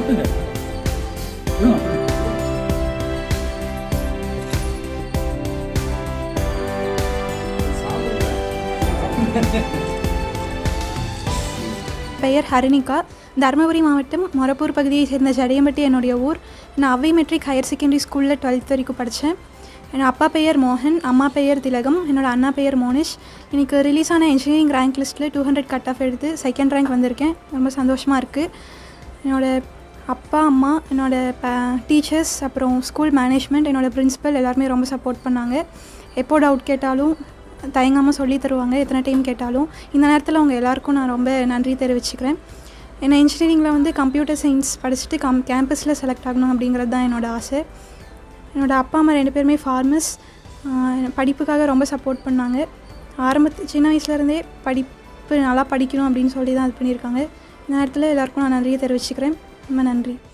சாப்பிடுங்க ம். பெயர் ஹரிணிகா தருமபுரி மாவட்டம் மொரப்பூர் பகுதியை சேர்ந்த ஜடையம்பட்டி என்னுடைய ஊர் நான் அவ்வை மெட்ரிக் ஹையர் செகண்டரி ஸ்கூலில் டுவெல்த் வரைக்கும் படித்தேன் என் அப்பா பெயர் மோகன் அம்மா பெயர் திலகம் என்னோட அண்ணா பெயர் மோனிஷ் இன்னைக்கு ரிலீஸ் ஆன இன்ஜினியரிங் ரேங்க் லிஸ்ட்டில் டூ ஹண்ட்ரட் கட் ஆஃப் எடுத்து செகண்ட் ரேங்க் வந்திருக்கேன் ரொம்ப சந்தோஷமாக இருக்குது என்னோட அப்பா அம்மா என்னோட டீச்சர்ஸ் அப்புறம் ஸ்கூல் மேனேஜ்மெண்ட் என்னோட பிரின்சிபல் எல்லாருமே ரொம்ப சப்போர்ட் பண்ணாங்க எப்போ டவுட் கேட்டாலும் தயங்காமல் சொல்லி தருவாங்க எத்தனை டைம் கேட்டாலும் இந்த நேரத்தில் அவங்க எல்லாருக்கும் நான் ரொம்ப நன்றி தெரிவிச்சுக்கிறேன் என்ன இன்ஜினியரிங்கில் வந்து கம்ப்யூட்டர் சயின்ஸ் படிச்சுட்டு கம் கேம்பஸில் செலக்ட் ஆகணும் அப்படிங்கிறது தான் என்னோட ஆசை என்னோட அப்பா அம்மா ரெண்டு பேருமே ஃபார்மர்ஸ் படிப்புக்காக ரொம்ப சப்போர்ட் பண்ணாங்க ஆரம்பத்து சின்ன வயசுலேருந்தே படிப்பு நல்லா படிக்கணும் அப்படின்னு சொல்லி தான் இது பண்ணியிருக்காங்க இந்த நேரத்தில் எல்லாருக்கும் நான் நன்றியை தெரிவிச்சுக்கிறேன் ரொம்ப நன்றி